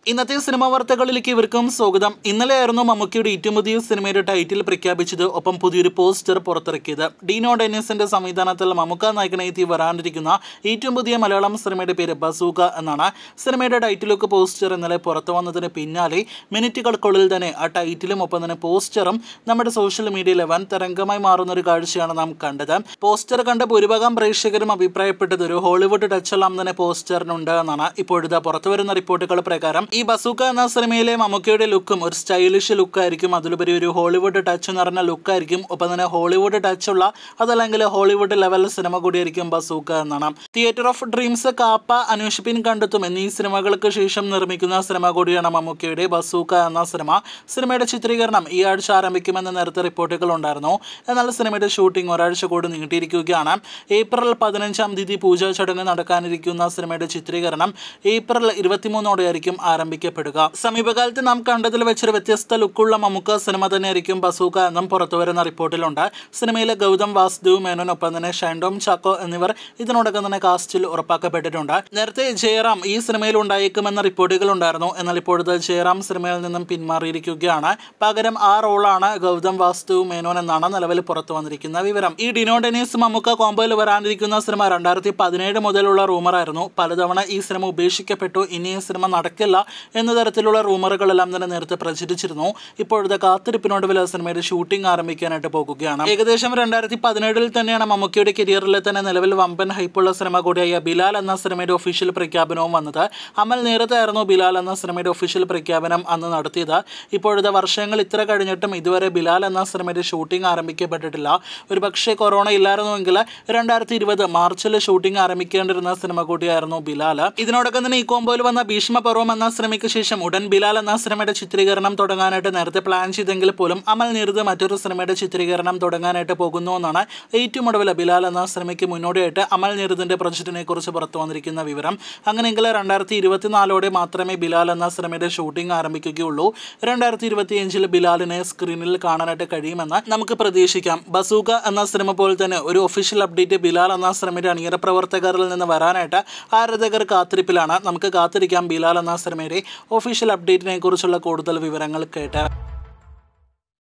ഇന്നത്തെ സിനിമാ വാർത്തകളിലേക്ക് ഇവർക്കും സ്വാഗതം ഇന്നലെയായിരുന്നു മമ്മൂക്കിയുടെ ഏറ്റവും പുതിയ സിനിമയുടെ ടൈറ്റിൽ പ്രഖ്യാപിച്ചത് ഒപ്പം പുതിയൊരു പോസ്റ്റർ പുറത്തിറക്കിയത് ഡീനോ ഡെന്നിസിന്റെ സംവിധാനത്തിൽ മമ്മൂക്ക നായകനെത്തി വരാനിരിക്കുന്ന ഏറ്റവും പുതിയ മലയാളം സിനിമയുടെ പേര് ബസൂക എന്നാണ് സിനിമയുടെ ടൈറ്റിലൊക്കെ പോസ്റ്റർ ഇന്നലെ പുറത്തു വന്നതിന് പിന്നാലെ മിനിറ്റുകൾക്കുള്ളിൽ തന്നെ ആ ടൈറ്റിലും ഒപ്പം തന്നെ പോസ്റ്ററും നമ്മുടെ സോഷ്യൽ മീഡിയയിൽ വൻ തരംഗമായി മാറുന്ന ഒരു കാഴ്ചയാണ് നാം കണ്ടത് പോസ്റ്റർ കണ്ട ഭൂരിഭാഗം പ്രേക്ഷകരും അഭിപ്രായപ്പെട്ടത് ഒരു ഹോളിവുഡ് ടച്ചെല്ലാം തന്നെ പോസ്റ്ററിനുണ്ട് എന്നാണ് ഇപ്പോഴത്തെ പുറത്തുവരുന്ന റിപ്പോർട്ടുകൾ പ്രകാരം ഈ ബസൂക്ക എന്ന സിനിമയിലെ മമ്മൂക്കയുടെ ലുക്കും ഒരു സ്റ്റൈലിഷ് ലുക്കായിരിക്കും അതിലുപരി ഒരു ഹോളിവുഡ് ടച്ച് നിറഞ്ഞ ലുക്കായിരിക്കും ഒപ്പം തന്നെ ഹോളിവുഡ് ടച്ചുള്ള അതല്ലെങ്കിൽ ഹോളിവുഡ് ലെവൽ സിനിമ കൂടിയായിരിക്കും ബസൂക്ക എന്നാണ് തിയേറ്റർ ഓഫ് ഡ്രീംസ് കാപ്പ അന്വേഷിപ്പിൻ കണ്ടെത്തും എന്നീ സിനിമകൾക്ക് ശേഷം നിർമ്മിക്കുന്ന സിനിമ കൂടിയാണ് മമ്മൂക്കയുടെ ബസൂക്ക എന്ന സിനിമ സിനിമയുടെ ചിത്രീകരണം ഈ ആഴ്ച ആരംഭിക്കുമെന്ന് നേരത്തെ റിപ്പോർട്ടുകൾ ഉണ്ടായിരുന്നു എന്നാൽ സിനിമയുടെ ഷൂട്ടിംഗ് ഒരാഴ്ച കൂടി നീട്ടിയിരിക്കുകയാണ് ഏപ്രിൽ പതിനഞ്ചാം തീയതി പൂജാ ചടങ്ങ് നടക്കാനിരിക്കുന്ന സിനിമയുടെ ചിത്രീകരണം ഏപ്രിൽ ഇരുപത്തിമൂന്നോടെയായിരിക്കും ആരംഭിക്കപ്പെടുക സമീപകാലത്ത് നാം കണ്ടതിൽ വെച്ചൊരു വ്യത്യസ്ത ലുക്കുള്ള മമ്മൂക്ക സിനിമ തന്നെയായിരിക്കും ബസൂക്ക എന്നും പുറത്തുവരുന്ന റിപ്പോർട്ടിലുണ്ട് സിനിമയിലെ ഗൗതം വാസുദേവ് മേനോൻ ഒപ്പം തന്നെ ഷൈൻഡോം ചാക്കോ എന്നിവർ ഇതിനോടകം തന്നെ കാസ്റ്റിൽ ഉറപ്പാക്കപ്പെട്ടിട്ടുണ്ട് നേരത്തെ ജയറാം ഈ സിനിമയിൽ ഉണ്ടായേക്കുമെന്ന റിപ്പോർട്ടുകൾ ഉണ്ടായിരുന്നു എന്നാൽ ഇപ്പോഴത്തെ ജയറാം സിനിമയിൽ നിന്നും പിന്മാറിയിരിക്കുകയാണ് പകരം ആ റോളാണ് ഗൗതം വാസുദേവ് മേനോൻ എന്നാണ് നിലവിൽ പുറത്തു വന്നിരിക്കുന്ന വിവരം ഈ ഡിനോ ഡെനീസ് മമ്മൂക്ക കോമ്പോയിൽ വരാനിരിക്കുന്ന സിനിമ രണ്ടായിരത്തി പതിനേഴ് മുതലുള്ള റൂമറായിരുന്നു പലതവണ ഈ സിനിമ ഉപേക്ഷിക്കപ്പെട്ടു ഇനി ഈ സിനിമ നടക്കില്ല എന്ന തരത്തിലുള്ള റൂമറുകളെല്ലാം തന്നെ നേരത്തെ പ്രചരിച്ചിരുന്നു ഇപ്പോഴത്തെ കാത്തിരിപ്പിനൊടുവിൽ സിനിമയുടെ ഷൂട്ടിംഗ് ആരംഭിക്കാനായിട്ട് പോകുകയാണ് ഏകദേശം രണ്ടായിരത്തി പതിനേഴിൽ തന്നെയാണ് മമ്മൂക്കിയുടെ കരിയറിൽ തന്നെ നിലവിൽ വമ്പൻ ഹൈപ്പുള്ള സിനിമ കൂടിയായ ബിലാൽ എന്ന സിനിമയുടെ ഒഫീഷ്യൽ പ്രഖ്യാപനവും വന്നത് അമൽ നേരത്തായിരുന്നു ബിലാൽ എന്ന സിനിമയുടെ ഒഫീഷ്യൽ പ്രഖ്യാപനം അന്ന് നടത്തിയത് ഇപ്പോഴത്തെ വർഷങ്ങൾ ഇത്ര കഴിഞ്ഞിട്ടും ഇതുവരെ ബിലാൽ എന്ന സിനിമയുടെ ഷൂട്ടിംഗ് ആരംഭിക്കപ്പെട്ടിട്ടില്ല ഒരു പക്ഷേ കൊറോണ ഇല്ലായിരുന്നുവെങ്കിൽ രണ്ടായിരത്തി ഇരുപത് മാർച്ചിൽ ഷൂട്ടിംഗ് ആരംഭിക്കേണ്ടിരുന്ന സിനിമ കൂടിയായിരുന്നു ബിലാൽ ഇതിനോടൊപ്പം തന്നെ ഈ കോമ്പോയിൽ വന്ന ഭീഷ്മപർവം എന്ന സിനിമയ്ക്ക് ശേഷം ഉടൻ ബിലാൽ എന്ന സിനിമയുടെ ചിത്രീകരണം തുടങ്ങാനായിട്ട് നേരത്തെ പ്ലാൻ ചെയ്തെങ്കിൽ പോലും അമൽ നീർത് മറ്റൊരു സിനിമയുടെ ചിത്രീകരണം തുടങ്ങാനായിട്ട് പോകുന്നു എന്നാണ് ഏറ്റവും ഒടുവിൽ ബിലാൽ എന്ന സിനിമയ്ക്ക് മുന്നോടിയായിട്ട് അമൽ നീർദിന്റെ പ്രൊജക്റ്റിനെ കുറിച്ച് പുറത്തു വന്നിരിക്കുന്ന വിവരം അങ്ങനെയെങ്കിൽ രണ്ടായിരത്തി ഇരുപത്തിനാലോടെ മാത്രമേ ബിലാൽ എന്ന സിനിമയുടെ ഷൂട്ടിംഗ് ആരംഭിക്കുകയുള്ളൂ രണ്ടായിരത്തി ഇരുപത്തിയഞ്ചിൽ ബിലാലിനെ സ്ക്രീനിൽ കാണാനായിട്ട് കഴിയുമെന്ന് നമുക്ക് പ്രതീക്ഷിക്കാം ബസൂക എന്ന സിനിമ പോലെ തന്നെ ഒരു ഒഫീഷ്യൽ അപ്ഡേറ്റ് ബിലാൽ എന്ന സിനിമയുടെ അണിയറ പ്രവർത്തകരിൽ നിന്ന് വരാനായിട്ട് ആരാധകർ കാത്തിരിപ്പിലാണ് നമുക്ക് കാത്തിരിക്കാം ബിലാൽ എന്ന സിനിമയുടെ ഒഫീഷ്യൽ അപ്ഡേറ്റിനെ കുറിച്ചുള്ള കൂടുതൽ വിവരങ്ങൾ കേട്ട്